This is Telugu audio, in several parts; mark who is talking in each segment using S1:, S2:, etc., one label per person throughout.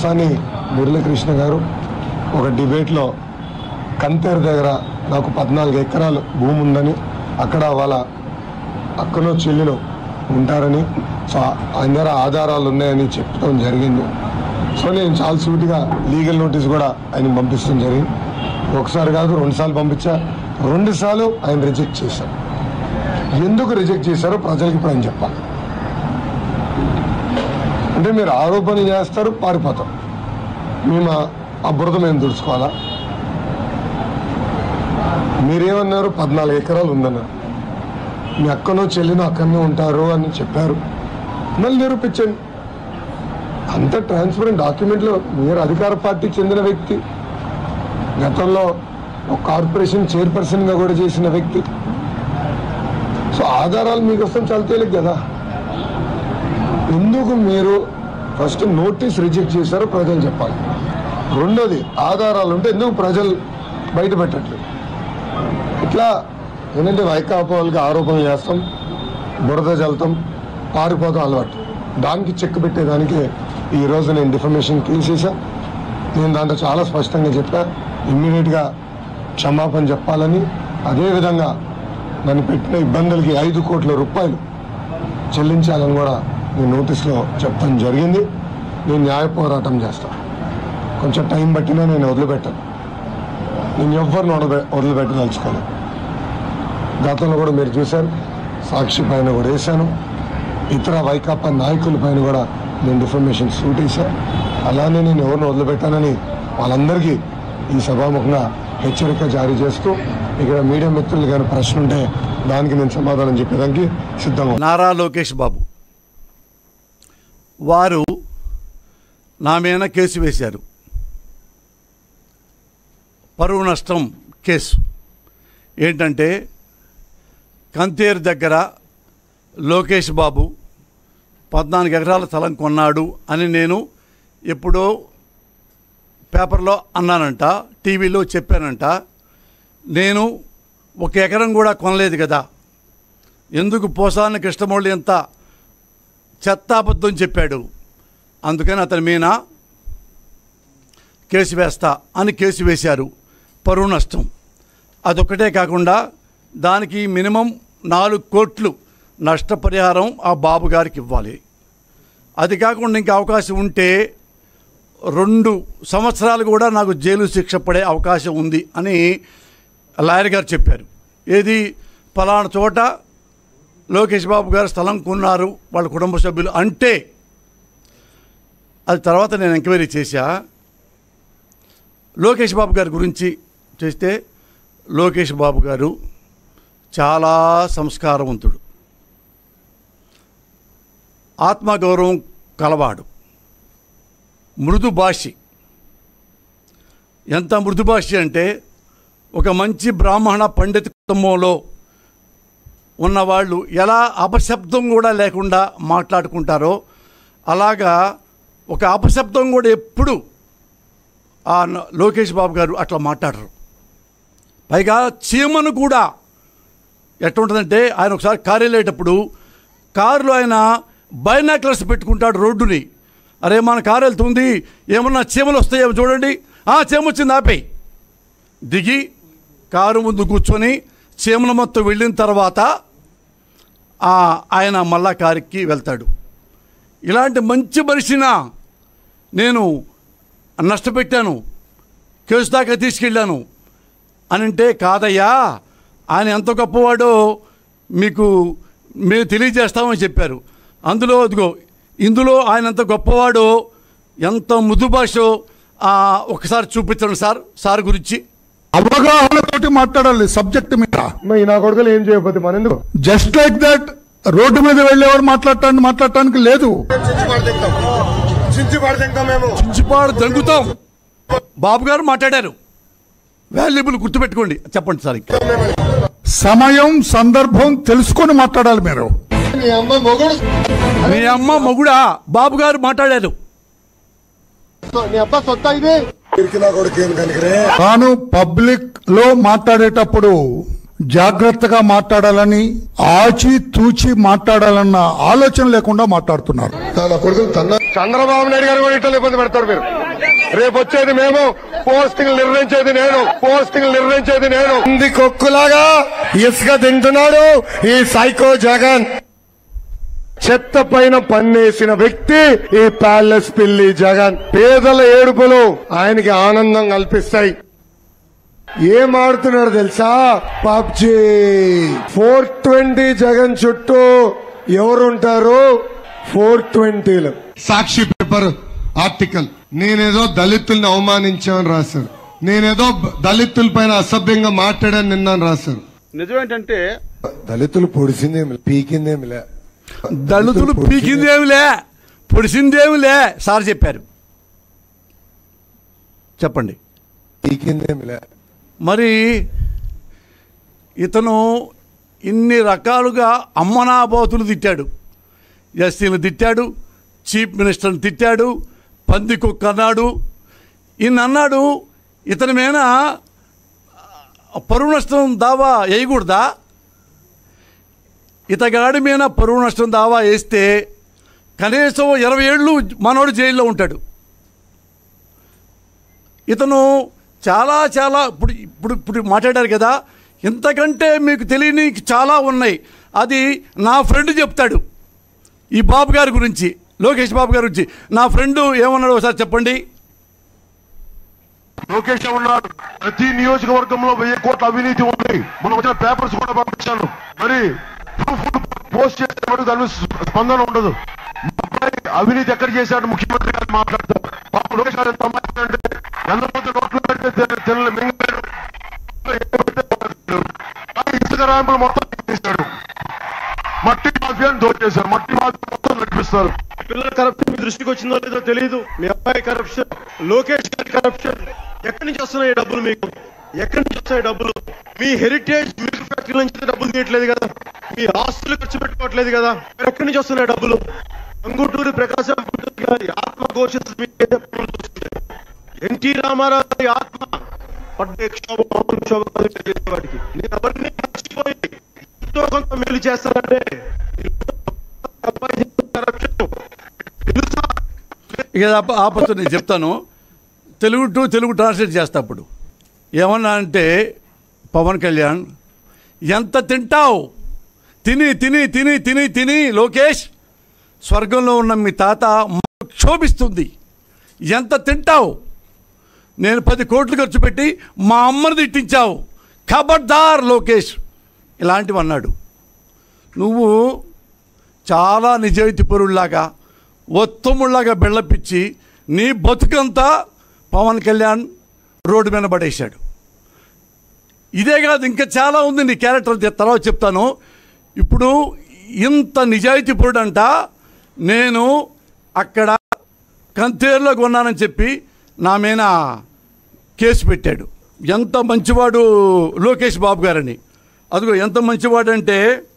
S1: పోసాని మురళీకృష్ణ గారు ఒక డిబేట్లో కంతేరు దగ్గర నాకు పద్నాలుగు ఎకరాలు భూమి ఉందని అక్కడ వాళ్ళ అక్కనో చెల్లినో ఉంటారని సో ఆయన దగ్గర ఆధారాలు ఉన్నాయని చెప్పడం జరిగింది సో నేను చాలా సూటిగా లీగల్ నోటీస్ కూడా ఆయన పంపించడం జరిగింది ఒకసారి కాదు రెండు సార్లు పంపించా రెండు సార్లు ఆయన రిజెక్ట్ చేశారు ఎందుకు రిజెక్ట్ చేశారో ప్రజలకి ఇప్పుడు ఆయన చెప్పాలి అంటే మీరు ఆరోపణలు చేస్తారు పారిపోతాం మేము ఆ- ఆ బురద మేము దుడుచుకోవాలా మీరేమన్నారు పద్నాలుగు ఎకరాలు ఉందన్నారు మీ అక్కనో చెల్లినో అక్కడనే ఉంటారు అని చెప్పారు మళ్ళీ నిరూపించండి అంత ట్రాన్స్పరెంట్ డాక్యుమెంట్లో మీరు అధికార పార్టీ చెందిన వ్యక్తి గతంలో ఒక కార్పొరేషన్ చైర్పర్సన్గా కూడా చేసిన వ్యక్తి సో ఆధారాలు మీకు వస్తాం చాలా తేలిక కదా ఎందుకు మీరు ఫస్ట్ నోటీస్ రిజెక్ట్ చేశారో ప్రజలు చెప్పాలి రెండోది ఆధారాలు ఉంటే ఎందుకు ప్రజలు బయట పెట్టట్లేదు ఇట్లా ఏంటంటే వైకాపా వాళ్ళకి ఆరోపణలు చేస్తాం బురద జల్తాం పారిపోతాం అలవాటు దానికి చెక్ పెట్టేదానికి ఈ రోజు నేను డిఫర్మేషన్ కేసు వేసా నేను దాంట్లో చాలా స్పష్టంగా చెప్పా ఇమ్మీడియట్గా క్షమాపణ చెప్పాలని అదేవిధంగా నన్ను పెట్టిన ఇబ్బందులకి ఐదు కోట్ల రూపాయలు చెల్లించాలని కూడా నేను నోటీస్లో చెప్పడం జరిగింది నేను న్యాయ పోరాటం చేస్తాను కొంచెం టైం పట్టినా నేను వదిలిపెట్టాను నేను ఎవరిని వదిలిపె వదిలిపెట్టదలుచుకోలేదు గతంలో కూడా మీరు చూశారు సాక్షి పైన కూడా వేశాను ఇతర వైకాపా నాయకుల పైన కూడా నేను డిఫర్మేషన్ సూట్ వేశాను అలానే నేను ఎవరిని వదిలిపెట్టానని వాళ్ళందరికీ ఈ సభాముఖంగా హెచ్చరిక జారీ చేస్తూ ఇక్కడ మీడియా మిత్రులు కానీ ప్రశ్న ఉంటే దానికి నేను సమాధానం చెప్పేదానికి సిద్ధంగా ఉన్నాను.
S2: నారా లోకేష్ బాబు వారు నా మీద కేసు వేశారు పరువు నష్టం కేసు ఏంటంటే కంతేరు దగ్గర లోకేష్ బాబు పద్నాలుగు ఎకరాల స్థలం కొన్నాడు అని నేను ఎప్పుడో పేపర్లో అన్నానంట టీవీలో చెప్పానంట నేను ఒక ఎకరం కూడా కొనలేదు కదా ఎందుకు పోసాని కృష్ణమౌళి ఎంత చెత్తాబద్ధం చెప్పాడు అందుకని అతని మీద కేసు వేస్తా అని కేసు వేశారు పరువు నష్టం అదొక్కటే కాకుండా దానికి మినిమం నాలుగు కోట్లు నష్టపరిహారం ఆ బాబు గారికి ఇవ్వాలి అది కాకుండా ఇంకా అవకాశం ఉంటే రెండు సంవత్సరాలు కూడా నాకు జైలు శిక్ష పడే అవకాశం ఉంది అని లాయర్ గారు చెప్పారు ఏది ఫలానా చోట లోకేష్ బాబు గారు స్థలం కొన్నారు వాళ్ళ కుటుంబ సభ్యులు అంటే అది తర్వాత నేను ఎంక్వైరీ చేశా లోకేష్ బాబు గారి గురించి చేస్తే లోకేష్ బాబు గారు చాలా సంస్కారవంతుడు ఆత్మగౌరవం కలవాడు మృదు భాషి ఎంత మృదు భాషి అంటే ఒక మంచి బ్రాహ్మణ పండిత కుటుంబంలో ఉన్నవాళ్ళు ఎలా అపశబ్దం కూడా లేకుండా మాట్లాడుకుంటారో అలాగా ఒక అపశబ్దం కూడా ఎప్పుడు ఆ న- లోకేష్ బాబు గారు అట్లా మాట్లాడరు పైగా చీమను కూడా ఎట్లుంటుందంటే ఆయన ఒకసారి కారు వెళ్ళేటప్పుడు కారులో ఆయన బైనాక్లర్స్ పెట్టుకుంటాడు రోడ్డుని అరే మన కారు వెళ్తుంది ఏమన్నా చీమలు వస్తాయేమో చూడండి ఆ చీమ వచ్చింది ఆపేయి దిగి కారు ముందు కూర్చొని చీమల మొత్తం వెళ్ళిన తర్వాత ఆ, ఆయన మళ్ళా కారుకి వెళ్తాడు ఇలాంటి మంచి మనిషిన నేను నష్టపెట్టాను కేసు దాకా తీసుకెళ్ళాను అని అంటే కాదయ్యా ఆయన ఎంత గొప్పవాడో మీకు మేము తెలియజేస్తామని చెప్పారు అందులో అదిగో ఇందులో ఆయన ఎంత గొప్పవాడో ఎంత మృదు భాషో ఆ, ఒకసారి చూపించండి సార్ సార్ గురించి
S3: అవగాహనతోటి మాట్లాడాలి సబ్జెక్ట్ మీద
S1: మరి నా కొడుకులు ఏం చేయకపోతే మన ఎందుకు
S3: జస్ట్ లైక్ దట్ రోడ్డు మీద వెళ్ళేవాడు మాట్లాడటానికి మాట్లాడటానికి లేదు
S2: చించిపాడు దంగుతాం బాబు గారు మాట్లాడారు వాల్యుబుల్ గుర్తుపెట్టుకోండి చెప్పండి సార్ ఇంకా.
S3: సమయం సందర్భం తెలుసుకొని మాట్లాడాలి మీరు
S1: నీ అమ్మ మొగుడు
S2: మీ అమ్మ మొగుడా బాబు గారు మాట్లాడారు
S1: నీ అబ్బా సొత్తా ఇది నా కొడుకు ఏం కనుకరే
S3: తాను పబ్లిక్ లో మాట్లాడేటప్పుడు జాగ్రత్తగా మాట్లాడాలని ఆచి తూచి మాట్లాడాలన్న ఆలోచన లేకుండా మాట్లాడుతున్నారు
S1: నా కొడుకులు తన్న చంద్రబాబు నాయుడు గారు కూడా ఇట్లా ఇబ్బంది పెడతారు మీరు రేపు వచ్చేది మేము పోస్టింగ్ నిర్ణయించేది నేను పోస్టింగ్ నిర్ణయించేది నేను ఇంది కొక్కులాగా ఇసుక తింటున్నాడు ఈ సైకో జగన్ చెత్త పైన పన్నేసిన వ్యక్తి ఈ ప్యాలెస్ పిల్లి జగన్ పేదల ఏడుపులు ఆయనకి ఆనందం కల్పిస్తాయి ఏం ఆడుతున్నాడు తెలుసా పబ్జీ ఫోర్ ట్వంటీ జగన్ చుట్టూ ఎవరుంటారు ఫోర్ ట్వంటీలో సాక్షి పేపర్ ఆర్టికల్ నేనేదో దళితుల్ని అవమానించామని రాశారు నేనేదో దళితుల పైన అసభ్యంగా మాట్లాడాను నిన్నాను రాశారు
S4: నిజమేంటంటే
S1: దళితులు పొడిసిందేమి పీకిందేమిలే
S2: దళితులు పీకిందేమిలే పొడిసిందేమిలే సార్ చెప్పారు చెప్పండి
S1: పీకిందేమిలే
S2: మరి ఇతను ఇన్ని రకాలుగా అమ్మనాబోతులు తిట్టాడు ఎస్సీని తిట్టాడు చీఫ్ మినిస్టర్ని తిట్టాడు పంది కుక్క అన్నాడు ఈయన అన్నాడు ఇతని మీద పరువు నష్టం దావా వేయకూడదా ఇతగాడి మీద పరువు నష్టం దావా వేస్తే కనీసం ఇరవై ఏళ్ళు మనోడు జైల్లో ఉంటాడు ఇతను చాలా చాలా ఇప్పుడు ఇప్పుడు ఇప్పుడు మాట్లాడారు కదా ఇంతకంటే మీకు తెలియని చాలా ఉన్నాయి అది నా ఫ్రెండ్ చెప్తాడు ఈ బాబు గారి గురించి లోకేష్ బాబు గారి గురించి నా ఫ్రెండ్ ఏమన్నాడు ఒకసారి చెప్పండి
S5: లోకేష్ ఉన్నాడు ప్రతి నియోజకవర్గంలో వెయ్యి కోట్ల అవినీతి ఉంది మనం వచ్చిన పేపర్స్ కూడా పంపించాను మరి ప్రూఫ్ పోస్ట్ చేస్తే మటుకు దాని మీద స్పందన ఉండదు మా అబ్బాయి అవినీతి ఎక్కడ చేశాడు ముఖ్యమంత్రి గారు మాట్లాడతారు పాపం లోకేష్ గారు ఎంత అమ్మాయి అంటే ఎంతమంది నోట్లు పెడితే తిన- తినలే మింగాడు ఏం పెడితే వాడాడు. కానీ ఇసుక ర్యాంపులు మొత్తం చేశాడు మట్టి మాఫియాని దోచేశారు మట్టి మాఫియా మొత్తం నడిపిస్తారు
S4: పిల్లల కరప్షన్ మీ దృష్టికి వచ్చిందో లేదో తెలియదు మీ అబ్బాయి కరప్షన్ లోకేష్ గారి కరప్షన్ ఎక్కడి నుంచి వస్తున్నాయి ఈ డబ్బులు మీకు ఎక్కడి నుంచి వస్తాయి డబ్బులు మీ హెరిటేజ్ మిల్క్ ఫ్యాక్టరీ నుంచి డబ్బులు తీయట్లేదు కదా మీ ఆస్తులు ఖర్చు పెట్టుకోవట్లేదు కదా మరి ఎక్కడి నుంచి వస్తున్నాయి డబ్బులు అంగుటూరి ప్రకాశం పంతులు గారి ఆత్మ ఘోషిస్తుంది ఎన్టీ రామారావు గారి ఆత్మ పడ్డ క్షోభ మామూలు క్షోభ కాదు వాడికి నేను ఎవరిని మర్చిపోయి ఎంతో కొంత మేలు చేస్తానంటే అబ్బాయి చేసిన కరప్షన్ తెలుసా
S2: ఇక ఆప- ఆపచ్చు నేను చెప్తాను తెలుగు టు తెలుగు ట్రాన్స్లేట్ చేస్తా అప్పుడు ఏమన్నా అంటే పవన్ కళ్యాణ్ ఎంత తింటావు తిని తిని తిని తిని తిని లోకేష్ స్వర్గంలో ఉన్న మీ తాత మ- క్షోభిస్తుంది ఎంత తింటావు నేను పది కోట్లు ఖర్చు పెట్టి మా అమ్మని తిట్టించావు ఖబర్దార్ లోకేష్ ఇలాంటివి అన్నాడు నువ్వు చాలా నిజాయితీ పరుల్లాగా ఒత్తముళ్లాగా బెళ్ళపిచ్చి నీ బతుకంతా పవన్ కళ్యాణ్ రోడ్డు మీద పడేశాడు ఇదే కాదు ఇంకా చాలా ఉంది నీ క్యారెక్టర్ తె- తర్వాత చెప్తాను ఇప్పుడు ఇంత నిజాయితీ పరుడంట నేను అక్కడ కంతేరులో కొన్నానని చెప్పి నా మీద కేసు పెట్టాడు ఎంత మంచివాడు లోకేష్ బాబు గారని అదిగో ఎంత మంచివాడు అంటే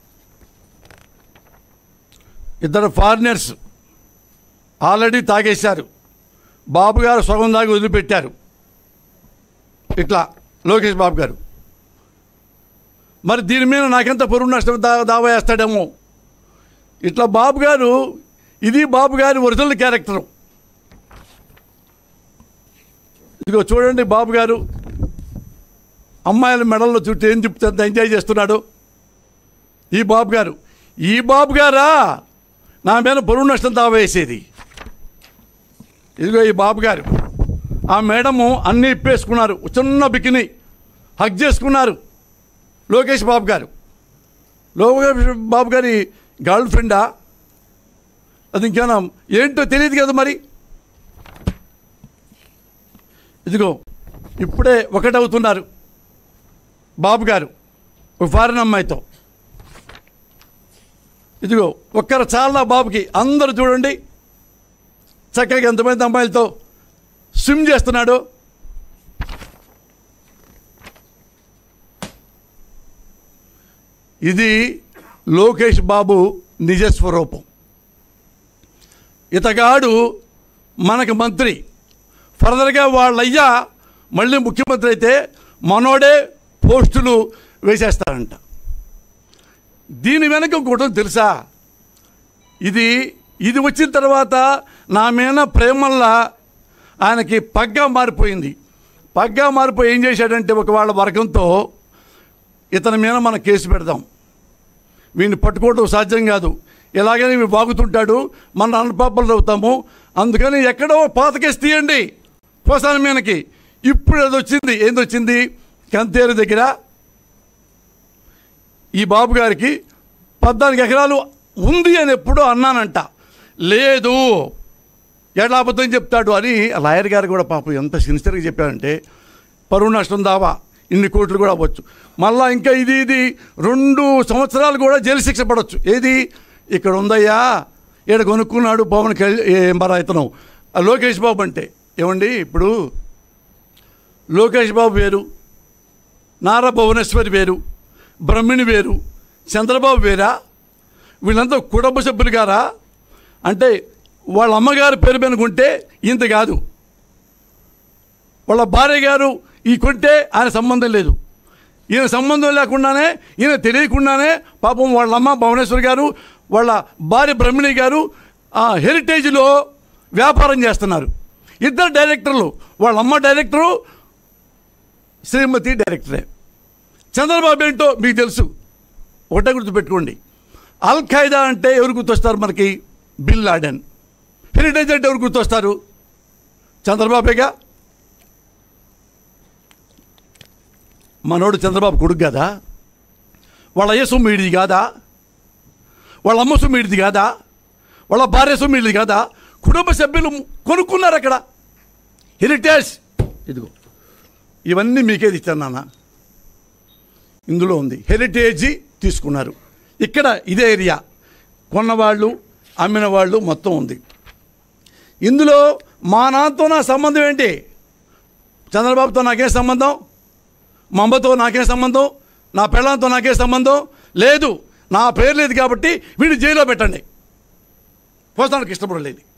S2: ఇద్దరు ఫారినర్స్ ఆల్రెడీ తాగేశారు బాబు గారు సగం దాగి వదిలిపెట్టారు ఇట్లా లోకేష్ బాబు గారు మరి దీని మీద నాకెంత పొరుగు నష్టం దా దావా వేస్తాడేమో ఇట్లా బాబు గారు ఇది బాబు గారి ఒరిజినల్ క్యారెక్టరు ఇదిగో చూడండి బాబు గారు అమ్మాయిల మెడల్లో చుట్టూ ఏం చెప్తే అంత ఎంజాయ్ చేస్తున్నాడు ఈ బాబు గారు ఈ బాబు గారా నా మీద బరువు నష్టం దావా వేసేది ఇదిగో ఈ బాబు గారు ఆ మేడము అన్నీ ఇప్పేసుకున్నారు చిన్న బికిని హక్ చేసుకున్నారు లోకేష్ బాబు గారు లోకేష్ బాబు గారి గర్ల్ ఫ్రెండా అది ఇంకేనా ఏంటో తెలియదు కదా మరి ఇదిగో ఇప్పుడే ఒకటవుతున్నారు బాబు గారు ఒక ఫారిన్ అమ్మాయితో ఇదిగో ఒక్కరు చాలా బాబుకి అందరూ చూడండి చక్కగా ఎంతమంది అమ్మాయిలతో స్విమ్ చేస్తున్నాడు ఇది లోకేష్ బాబు నిజస్వరూపం ఇతగాడు మనకు మంత్రి ఫర్దర్గా వాళ్ళయ్యా మళ్ళీ ముఖ్యమంత్రి అయితే మనోడే పోస్టులు వేసేస్తారంట దీని వెనక ఇంకోటి తెలుసా ఇది ఇది వచ్చిన తర్వాత నా మీద ప్రేమల్లా ఆయనకి పగ్గా మారిపోయింది పగ్గా మారిపోయి ఏం చేశాడంటే ఒక వాళ్ళ వర్గంతో ఇతని మీద మనం కేసు పెడదాం వీడిని పట్టుకోవడం సాధ్యం కాదు ఇలాగనే వీడు బాగుతుంటాడు మన అన్నపాపలు అవుతాము అందుకని ఎక్కడో పాత కేసు తీయండి పోసాని మీదకి ఇప్పుడు అది వచ్చింది ఏంది వచ్చింది కంతేరు దగ్గర ఈ బాబు గారికి పద్నాలుగు ఎకరాలు ఉంది అని ఎప్పుడో అన్నానంట లేదు ఎట్లా అబద్ధం చెప్తాడు అని లాయర్ గారు కూడా పాపం ఎంత సిన్సియర్గా చెప్పారంటే పరువు నష్టం దావా ఇన్ని కోట్లు కూడా అవ్వచ్చు మళ్ళా ఇంకా ఇది ఇది రెండు సంవత్సరాలు కూడా జైలు శిక్ష పడవచ్చు ఏది ఇక్కడ ఉందయ్యా ఈడ కొనుక్కున్నాడు పవన్ కళ్యాణ్ మరి ఇతను ఆ లోకేష్ బాబు అంటే ఏమండి ఇప్పుడు లోకేష్ బాబు వేరు నారా భువనేశ్వరి వేరు బ్రహ్మిణి వేరు చంద్రబాబు వేరా వీళ్ళంతా కుటుంబ సభ్యులు గారా అంటే వాళ్ళ అమ్మగారి పేరు పెనుకుంటే ఇంత కాదు వాళ్ళ భార్య గారు ఈ కొంటే ఆయన సంబంధం లేదు ఈయన సంబంధం లేకుండానే ఈయన తెలియకుండానే పాపం వాళ్ళ అమ్మ భువనేశ్వర్ గారు వాళ్ళ భార్య బ్రహ్మిణి గారు ఆ హెరిటేజ్లో వ్యాపారం చేస్తున్నారు ఇద్దరు డైరెక్టర్లు వాళ్ళ అమ్మ డైరెక్టరు శ్రీమతి డైరెక్టరే చంద్రబాబు ఏంటో మీకు తెలుసు ఒకటే గుర్తుపెట్టుకోండి అల్ ఖైదా అంటే ఎవరు గుర్తొస్తారు మనకి బిల్ లాడెన్ హెరిటేజ్ అంటే ఎవరు గుర్తొస్తారు చంద్రబాబేగా మనోడు చంద్రబాబు కొడుకు కదా వాళ్ళ అయ్య సొమ్ము ఈడిది కాదా వాళ్ళ అమ్మ సొమ్ము ఈడిది కాదా వాళ్ళ భార్య సొమ్ము ఈడిది కాదా కుటుంబ సభ్యులు కొనుక్కున్నారు అక్కడ హెరిటేజ్ ఇదిగో ఇవన్నీ మీకేది ఇచ్చాను నాన్న ఇందులో ఉంది హెరిటేజీ తీసుకున్నారు ఇక్కడ ఇదే ఏరియా కొన్నవాళ్ళు అమ్మిన వాళ్ళు మొత్తం ఉంది ఇందులో మా నాన్నతో నా సంబంధం ఏంటి చంద్రబాబుతో నాకేం సంబంధం మా అమ్మతో నాకేం సంబంధం నా పెళ్ళంతో నాకేం సంబంధం లేదు నా పేరు లేదు కాబట్టి వీడిని జైల్లో పెట్టండి పోస్తానికి ఇష్టపడలేదు